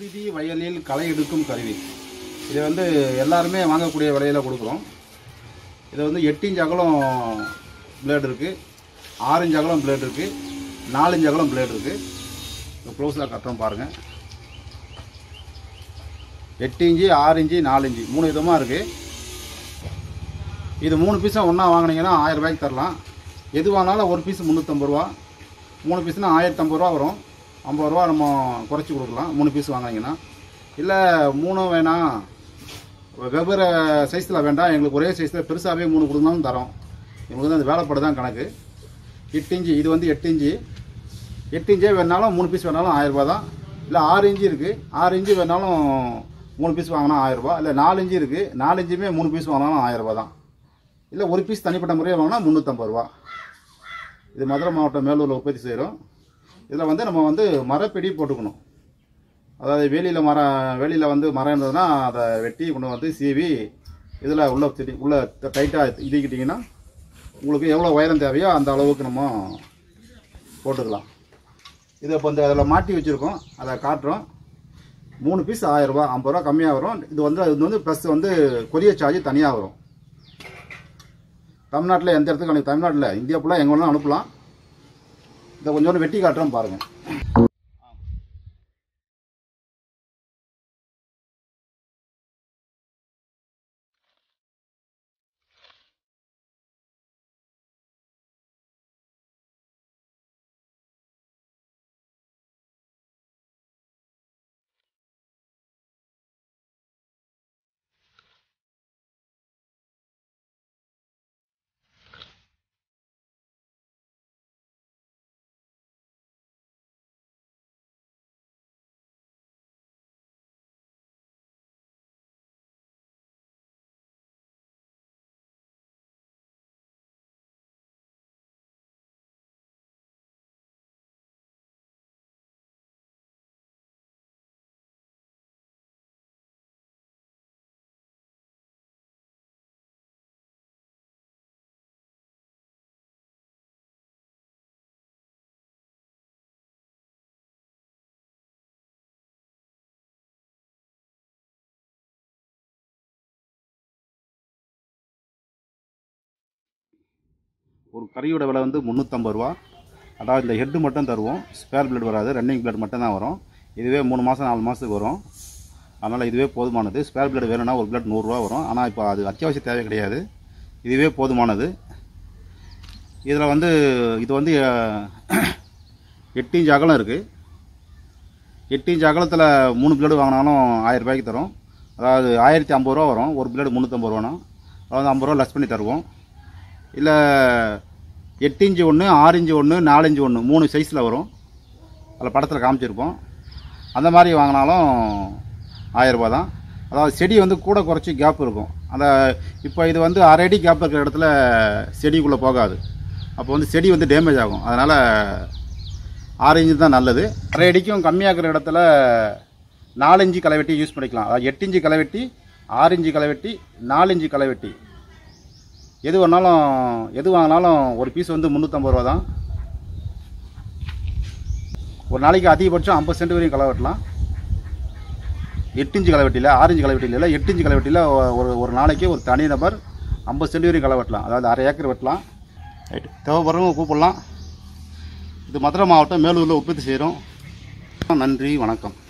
புழுதி வயலில் களை எடுக்கும் கருவி இதை வந்து எல்லாருமே வாங்கக்கூடிய விலையில கொடுக்குறோம் இது வந்து எட்டு இன்ச் அகலம் பிளேட் இருக்குது ஆறு இன்ச் அகலம் பிளேட் இருக்குது நாலு இன்ச் அகலம் பிளேட் இருக்குது இந்த க்ளோஸில் கட்டுறோம் பாருங்கள் எட்டு இன்ச்சு ஆறு இன்ச்சு நாலு இன்ச்சு மூணு விதமாக இருக்குது இது மூணு பீஸாக ஒன்றா வாங்கினீங்கன்னா ஆயிரம் ரூபாய்க்கு தரலாம் எது வாங்கினாலும் ஒரு பீஸ் முந்நூற்றம்பது ரூபா மூணு பீஸ்னா ஆயிரத்தம்பது ரூபா வரும் ஐம்பது ரூபா நம்ம குறைச்சி கொடுக்கலாம் மூணு பீஸ் வாங்கினீங்கன்னா இல்லை மூணும் வேணாம் வெவ்வேறு சைஸில் வேண்டாம் எங்களுக்கு ஒரே சைஸில் பெருசாகவே மூணு கொடுத்தாலும் தரோம் எங்களுக்கு வந்து அந்த வேலைப்பாடு தான் கணக்கு எட்டு இன்ச்சு இது வந்து எட்டு இன்ச்சு எட்டு இன்ச்சே வேணாலும் மூணு பீஸ் வேணாலும் ஆயிரம் ரூபாய் தான் இல்லை ஆறு இன்ச்சு இருக்குது ஆறு இன்ச்சு வேணாலும் மூணு பீஸ் வாங்கினா ஆயிரம் ரூபாய் இல்லை நாலு இன்ச்சு இருக்குது நாலு இன்ச்சுமே மூணு பீஸ் வாங்கினாலும் ஆயிரம் ரூபாய் தான் இல்லை ஒரு பீஸ் தனிப்பட்ட முறையாக வாங்கினா முந்நூற்றம்பது ரூபா இது மதுரை மாவட்டம் மேலூரில் உற்பத்தி செய்கிறோம் இதில் வந்து நம்ம வந்து மரப்பிடி போட்டுக்கணும் அதாவது வேலியில் மரம் வெளியில் வந்து மரம் இருந்ததுன்னா அதை வெட்டி கொண்டு வந்து சீவி இதில் உள்ள செடி உள்ள டைட்டாக இடிக்கிட்டிங்கன்னா உங்களுக்கு எவ்வளோ உயரம் தேவையோ அந்த அளவுக்கு நம்ம போட்டுக்கலாம் இதை இப்போ இந்த அதில் மாட்டி வச்சுருக்கோம் அதை காட்டுறோம் மூணு பீஸ் ஆயிரரூபா ஐம்பது ரூபா கம்மியாக வரும் இது வந்து இது வந்து ப்ளஸ் வந்து கொரியர் சார்ஜ் தனியாக வரும் தமிழ்நாட்டில் எந்த இடத்துக்கு அனுப்பி தமிழ்நாட்டில் இந்தியா ஃபுல்லாக எங்கே வேணாலும் அனுப்பலாம் இதை கொஞ்சோண்டு வெட்டி காட்டுறோம் பாருங்கள் ஒரு கறியோட விலை வந்து முந்நூற்றம்பது ரூபா அதாவது இந்த ஹெட்டு மட்டும் தருவோம் ஸ்பேர் பிளேட் வராது ரன்னிங் பிளேட் மட்டும் தான் வரும் இதுவே மூணு மாதம் நாலு மாதத்துக்கு வரும் அதனால் இதுவே போதுமானது ஸ்பேர் பிளேட் வேணும்னா ஒரு பிளேட் நூறுரூவா வரும் ஆனால் இப்போ அது அத்தியாவசிய தேவை கிடையாது இதுவே போதுமானது இதில் வந்து இது வந்து அஹ், எட்டு இன்ச் அகலம் இருக்குது எட்டு இன்ச் அகலத்தில் மூணு பிளேடு வாங்கினாலும் ஆயிரம் ரூபாய்க்கு தரும் அதாவது ஆயிரத்தி ஐம்பது ரூபா வரும் ஒரு பிளேடு முந்நூற்றம்பது ரூபானா அதாவது ஐம்பது ரூபா லெஸ் பண்ணி தருவோம் இல்லை எட்டு இன்ச்சு ஒன்று ஆறு இன்ச்சு ஒன்று நாலு இன்ச்சு ஒன்று மூணு சைஸில் வரும் அதில் படத்தில் காமிச்சிருப்போம் அந்த மாதிரி வாங்கினாலும் ஆயிரரூபா தான் அதாவது செடி வந்து கூட குறைச்சி கேப் இருக்கும் அந்த இப்போ இது வந்து அரை அடி கேப் இருக்கிற இடத்துல செடிக்குள்ளே போகாது அப்போ வந்து செடி வந்து டேமேஜ் ஆகும் அதனால் ஆறு இன்ச்சு தான் நல்லது அரை அடிக்கும் கம்மியாகிற இடத்துல நாலு இன்ச்சு களைவெட்டி யூஸ் பண்ணிக்கலாம் அதாவது எட்டு இன்ச்சு களைவெட்டி ஆறு இன்ச்சு களைவெட்டி நாலு இன்ச்சு களைவெட்டி எது வேணாலும் எது வாங்கினாலும் ஒரு பீஸ் வந்து முந்நூற்றம்பது ரூபா தான் ஒரு நாளைக்கு அதிகபட்சம் ஐம்பது சென்ட் வரையும் களை வெட்டலாம் எட்டு இன்ச்சு களை வெட்டியில் ஆறு இன்ச்சு களை வெட்டியில் இல்லை எட்டு இன்ச்சு களை வெட்டியில் ஒரு ஒரு நாளைக்கு ஒரு தனி நபர் ஐம்பது சென்ட் வரையும் களை வெட்டலாம் அதாவது அரை ஏக்கர் வெட்டலாம் ரைட்டு தேவைப்படுறவங்க கூப்பிடலாம் இது மதுரை மாவட்டம் மேலூரில் உற்பத்தி செய்கிறோம் நன்றி வணக்கம்